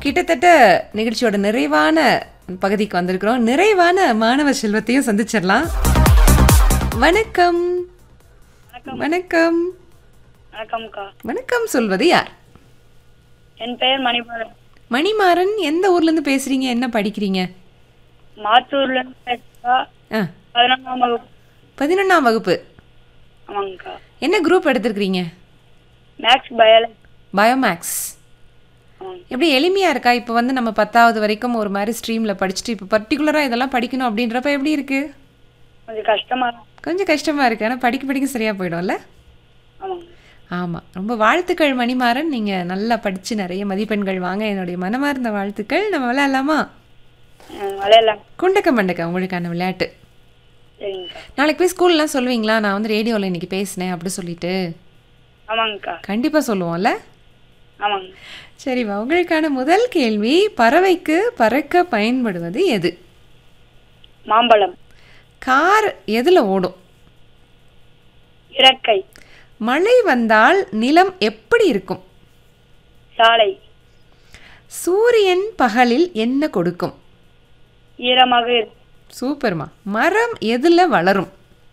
கிட்டத்தட்ட நிகழ்ச்சியோட நிறைவான பகுதிக்கு வந்திருக்கிறோம் நிறைவான மாணவ செல்வத்தையும் சந்திச்சிடலாம் வணக்கம் வணக்கம் வணக்கம்க்கா வணக்கம் சொல்வது யார் என் பெயர் மணிபாலன் மணிமாறன் எந்த ஊர்ல இருந்து பேசுறீங்க என்ன படிக்கிறீங்க மாத்தூர்ல இருந்து பேசுறா ஆ பதினொன்றாம் வகுப்பு பதினொன்றாம் வகுப்பு ஆமாங்கக்கா என்ன குரூப் எடுத்திருக்கிறீங்க மேக்ஸ் பயாலஜி பயோமேக்ஸ் ஆமாங்க எப்படி எளிமையா இருக்கா இப்போ வந்து நம்ம பத்தாவது வரைக்கும் ஒரு மாதிரி ஸ்ட்ரீமில் படிச்சுட்டு இப்போ பர்டிகுலராக இதெல்லாம் படிக்கணும் அப்படின்றப்ப எப்படி இருக்கு கொஞ்சம் கஷ்டமா இருக்கு. கொஞ்சம் கஷ்டமா இருக்கு ஆனால் படிக்க படிக்க சரியா போயிடும்ல ஆமாங்க ஆமாம் ரொம்ப வாழ்த்துக்கள் மணிமாறன் நீங்கள் நல்லா படித்து நிறைய மதிப்பெண்கள் வாங்க என்னுடைய மனமார்ந்த வாழ்த்துக்கள் நம்ம விளையாடலாமா ம், விளையாடலாம் குண்டக்க மண்டக்க உங்களுக்கான விளையாட்டு சரிங்கக்கா நாளைக்கு போய் ஸ்கூல்லாம் சொல்லுவீங்களா நான் வந்து ரேடியோவில் இன்னைக்கு பேசினேன் அப்படி சொல்லிட்டு ஆமாங்கக்கா கண்டிப்பாக சொல்லுவோம்ல ஆமாங்க சரிவா உங்களுக்கான முதல் கேள்வி பறவைக்கு பறக்க பயன்படுவது எது மாம்பழம் கார் எதில் ஓடும் இறக்கை மழை வந்தால் நிலம் எப்படி இருக்கும் சாலை சூரியன் பகலில் என்ன கொடுக்கும் ஈரமாக இருக்கு சூப்பர்மா மரம் எதில் வளரும்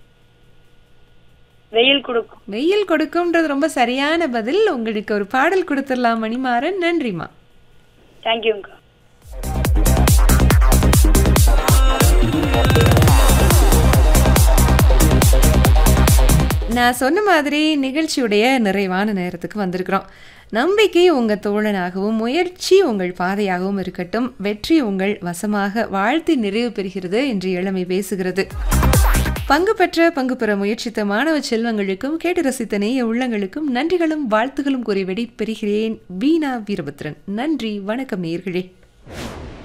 வெயில் கொடுக்கும் வெயில் கொடுக்கும்ன்றது ரொம்ப சரியான பதில் உங்களுக்கு ஒரு பாடல் கொடுத்துடலாம் மணிமாறன் நன்றிம்மா தேங்க்யூங்கக்கா நான் சொன்ன மாதிரி நிகழ்ச்சியுடைய நிறைவான நேரத்துக்கு வந்திருக்கிறோம் நம்பிக்கை உங்கள் தோழனாகவும் முயற்சி உங்கள் பாதையாகவும் இருக்கட்டும் வெற்றி உங்கள் வசமாக வாழ்த்தி நிறைவு பெறுகிறது என்று இளமை பேசுகிறது பங்கு பெற்ற பங்கு பெற முயற்சித்த மாணவ செல்வங்களுக்கும் கேட்டு ரசித்த நேய உள்ளங்களுக்கும் நன்றிகளும் வாழ்த்துகளும் கூறி வெடி பெறுகிறேன் வீணா வீரபத்ரன் நன்றி வணக்கம் நேயர்களே